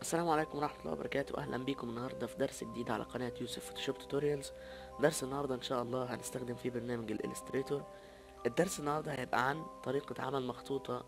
السلام عليكم ورحمة الله وبركاته أهلا بيكم النهاردة في درس جديد على قناة يوسف فوتوشوب توتوريالز درس النهاردة إن شاء الله هنستخدم فيه برنامج الإلستريتور الدرس النهاردة هيبقى عن طريقة عمل مخطوطة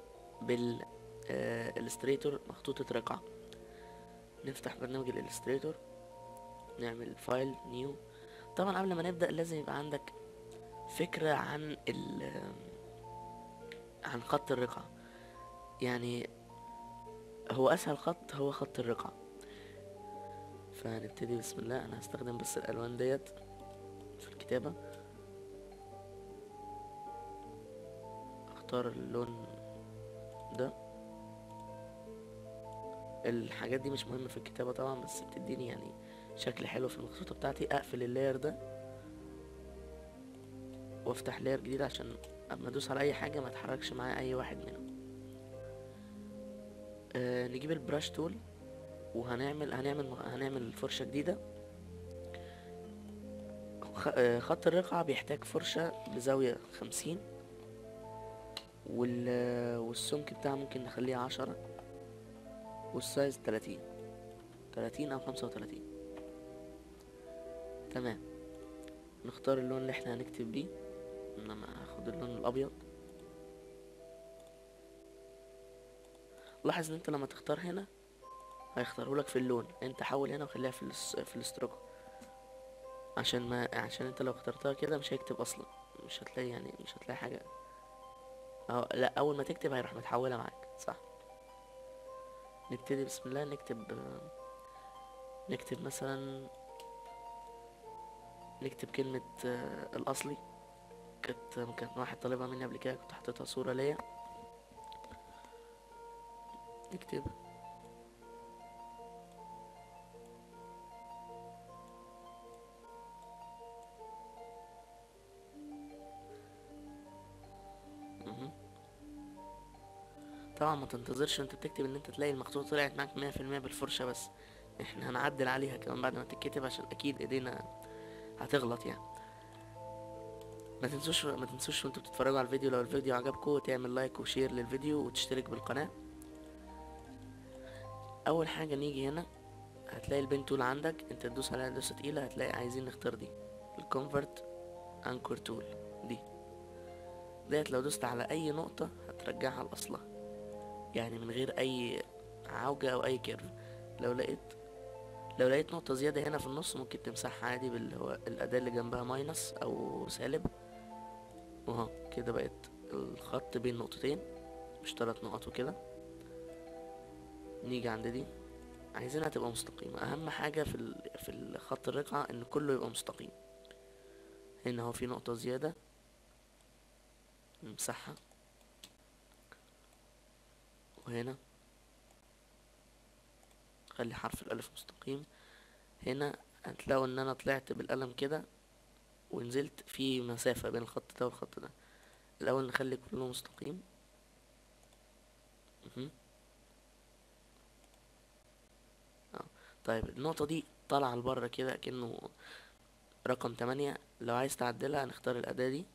بالإلستريتور مخطوطة رقعة نفتح برنامج الإلستريتور نعمل فايل نيو طبعا قبل ما نبدأ لازم يبقى عندك فكرة عن ال عن خط الرقعة يعني هو اسهل خط هو خط الرقعة فنبتدي بسم الله انا هستخدم بس الالوان ديت في الكتابة اختار اللون ده الحاجات دي مش مهمة في الكتابة طبعا بس بتديني يعني شكل حلو في المخطوطة بتاعتي اقفل اللاير ده وافتح لاير جديد عشان اما ادوس على اي حاجة ما اتحركش معايا اي واحد منهم آه نجيب البراش تول وهنعمل هنعمل هنعمل فرشة جديدة خ- آه، خط الرقعة بيحتاج فرشة بزاوية خمسين وال والسمك بتاعها ممكن نخليه عشرة والسايز تلاتين تلاتين أو خمسة وتلاتين تمام نختار اللون اللي احنا هنكتب بيه انما هاخد اللون الأبيض لاحظ ان انت لما تختار هنا هيختاره لك في اللون انت حول هنا وخليها في الاس... في الاستروك عشان ما عشان انت لو اخترتها كده مش هيكتب اصلا مش هتلاقي يعني مش هتلاقي حاجه أو لا اول ما تكتب هيروح متحوله معاك صح نبتدي بسم الله نكتب آه، نكتب مثلا نكتب كلمة آه، الأصلي كانت كانت واحد طالبها مني قبل كده كنت حاططها صورة ليا نكتب مهم. طبعا ما تنتظرش وانت بتكتب ان انت تلاقي المخطوطة طلعت معاك مية في المية بالفرشة بس احنا هنعدل عليها كمان بعد ما تتكتب عشان اكيد ايدينا هتغلط يعني ما تنسوش ما تنسوش وانتوا بتتفرجوا على الفيديو لو الفيديو عجبكم تعمل لايك وشير للفيديو وتشترك بالقناة اول حاجة نيجي هنا هتلاقي البين تول عندك انت تدوس عليها دوسة تقيلة هتلاقي عايزين نختار دي الكونفرت انكور تول دي ديت لو دوست على اي نقطة هترجعها لاصلها يعني من غير اي عوجة او اي كيرف لو لقيت لو لقيت نقطة زيادة هنا في النص ممكن تمسحها عادي باللي هو الأداة اللي جنبها ماينس أو سالب وها كده بقت الخط بين نقطتين مش تلات نقط وكده نيجي عند دي عايزينها تبقى مستقيمة أهم حاجة في ال... في الخط الرقعة إن كله يبقى مستقيم هنا هو في نقطة زيادة نمسحها وهنا خلي حرف الألف مستقيم هنا هتلاقوا إن أنا طلعت بالقلم كده ونزلت في مسافة بين الخط ده والخط ده الأول نخلي كله مستقيم مهم. اه طيب النقطة دي طالعة لبره كده كأنه رقم تمانية لو عايز تعدلها هنختار الأداة دي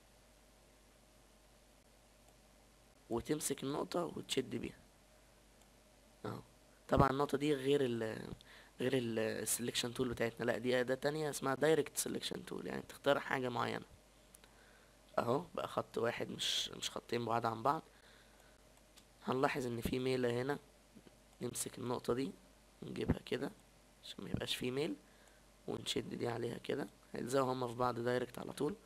وتمسك النقطة وتشد بيها اهو طبعا النقطة دي غير ال غير السلكشن تول بتاعتنا لا دي أداة تانية اسمها دايركت سلكشن تول يعني تختار حاجة معينة اهو بقى خط واحد مش مش خطين بعاد عن بعض هنلاحظ ان في ميلة هنا نمسك النقطة دي نجيبها كده عشان ما يبقاش في ميل ونشد دي عليها كده هيلزقوا هما في بعض دايركت على طول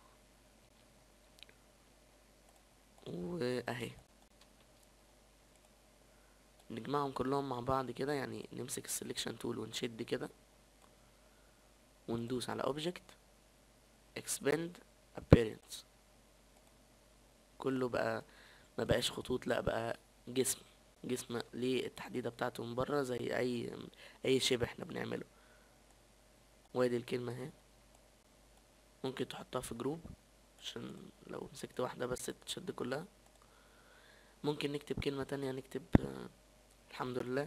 واهي نجمعهم كلهم مع بعض كده يعني نمسك السلكشن تول ونشد كده وندوس على اوبجكت expand appearance كله بقى ما بقاش خطوط لا بقى جسم جسم ليه التحديدة بتاعته من بره زي اي اي شبه احنا بنعمله وادي الكلمة اهي ممكن تحطها في جروب عشان لو مسكت واحدة بس تشد كلها ممكن نكتب كلمة تانية نكتب آه، الحمد لله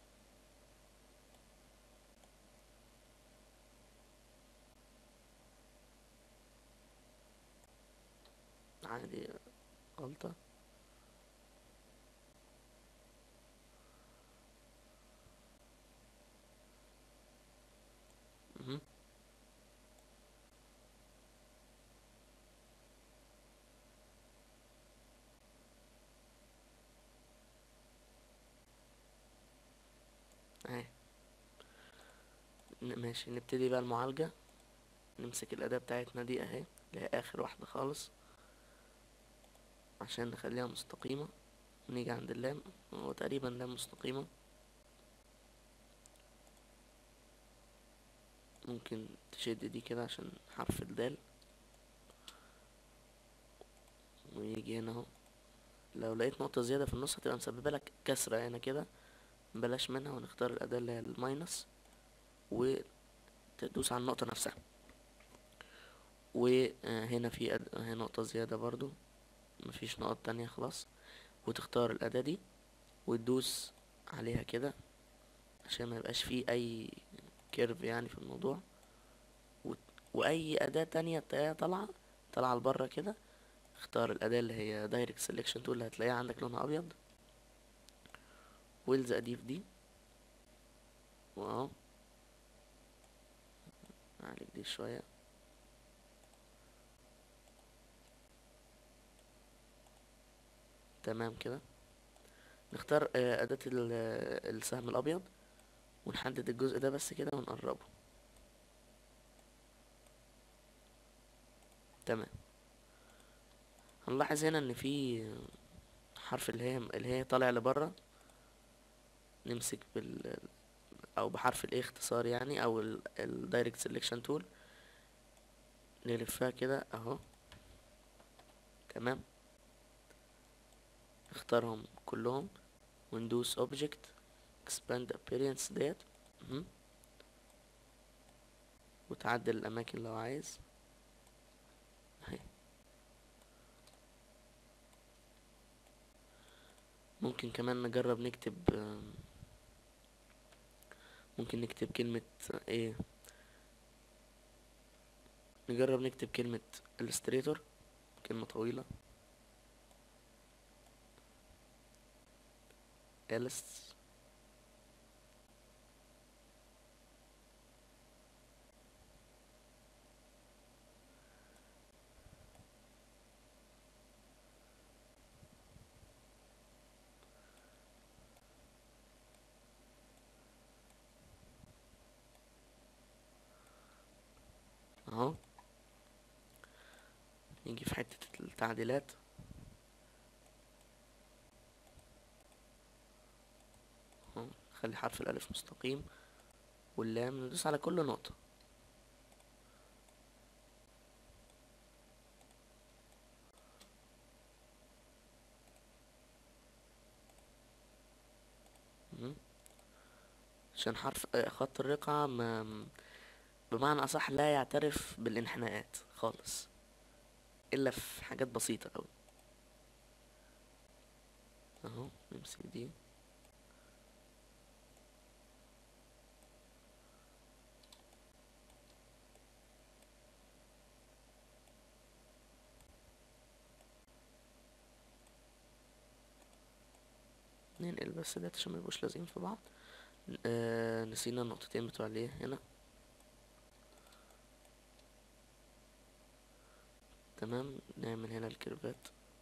عادي غلطة ن- ماشي نبتدي بقى المعالجة نمسك الأداة بتاعتنا دي اهي اللي هي آخر واحدة خالص عشان نخليها مستقيمة ونيجي عند اللام هو تقريبا لام مستقيمة ممكن تشد دي كده عشان حرف الدال ويجي هنا اهو لو لقيت نقطة زيادة في النص هتبقى مسببة لك كسرة هنا كده بلاش منها ونختار الأداة اللي هي الماينس وتدوس على النقطة نفسها وهنا في أد... هنا نقطة زيادة برضو مفيش نقط تانية خلاص وتختار الأداة دي وتدوس عليها كده عشان ما يبقاش فيه أي كيرف يعني في الموضوع و... وأي أداة تانية تلاقيها طالعة طالعة لبره كده اختار الأداة اللي هي دايركت سيلكشن تول اللي هتلاقيها عندك لونها أبيض والزق دي في دي واهو نعالج دي شوية تمام كده نختار آه، أداة ال- آه، السهم الأبيض ونحدد الجزء ده بس كده ونقربه تمام هنلاحظ هنا ان في حرف اللي هي اللي هي طالع لبره نمسك بال او بحرف الايه اختصار يعني او الدايركت سيلكشن تول نلفها كده اهو تمام نختارهم كلهم وندوس اوبجكت expand appearance ديت مهم. وتعدل الاماكن لو عايز اهي ممكن كمان نجرب نكتب آم، ممكن نكتب كلمة ايه نجرب نكتب كلمة illustrator كلمة طويلة illust اهو نيجي في حتة التعديلات اهو نخلي حرف الألف مستقيم واللام ندوس على كل نقطة مهم. عشان حرف آه، خط الرقعة ما بمعنى أصح لا يعترف بالانحناءات خالص إلا في حاجات بسيطة أوي أهو نمسك دي ننقل بس ده عشان ميبقوش لازقين في بعض آه نسينا النقطتين بتوع اللي هنا تمام نعمل هنا الكيرفات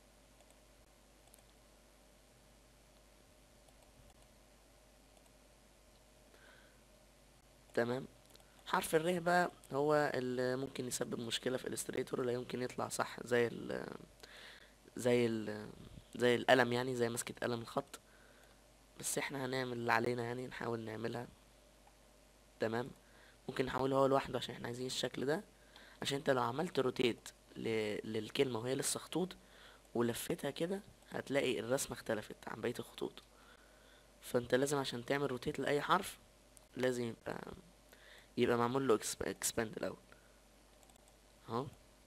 تمام حرف الر بقى هو اللي ممكن يسبب مشكلة في الستريتور لا يمكن يطلع صح زي ال زي ال زي القلم يعني زي مسكة قلم الخط بس احنا هنعمل اللي علينا يعني نحاول نعملها تمام ممكن نحوله هو لوحده عشان احنا عايزين الشكل ده عشان انت لو عملت روتيت ل... للكلمة وهي لسه خطوط ولفتها كده هتلاقي الرسمة اختلفت عن بقية الخطوط فانت لازم عشان تعمل روتيت لأي حرف لازم يبقى يبقى معمول له اكسباند الأول اهو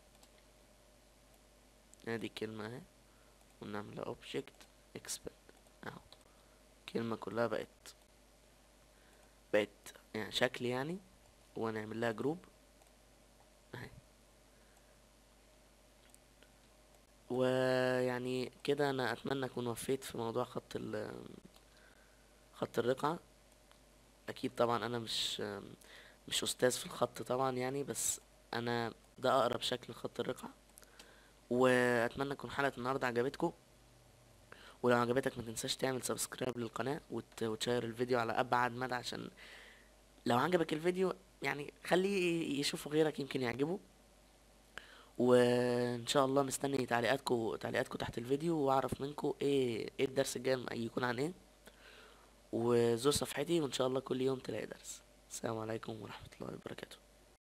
ادي الكلمة اهي ونعملها اوبجكت اكسباند اهو الكلمة كلها بقت بقت يعني شكل يعني ونعمل لها جروب اهي ويعني كده انا اتمنى اكون وفيت في موضوع خط ال خط الرقعة اكيد طبعا انا مش مش استاذ في الخط طبعا يعني بس انا ده اقرب شكل لخط الرقعة واتمنى تكون حلقة النهاردة عجبتكم ولو عجبتك ما تنساش تعمل سبسكرايب للقناة وت... وتشير الفيديو على ابعد مدى عشان لو عجبك الفيديو يعني خليه يشوفه غيرك يمكن يعجبه وان شاء الله مستني تعليقاتكم تعليقاتكم تحت الفيديو واعرف منكم ايه ايه الدرس الجاي يكون عن ايه وزور صفحتي وان شاء الله كل يوم تلاقي درس السلام عليكم ورحمة الله وبركاته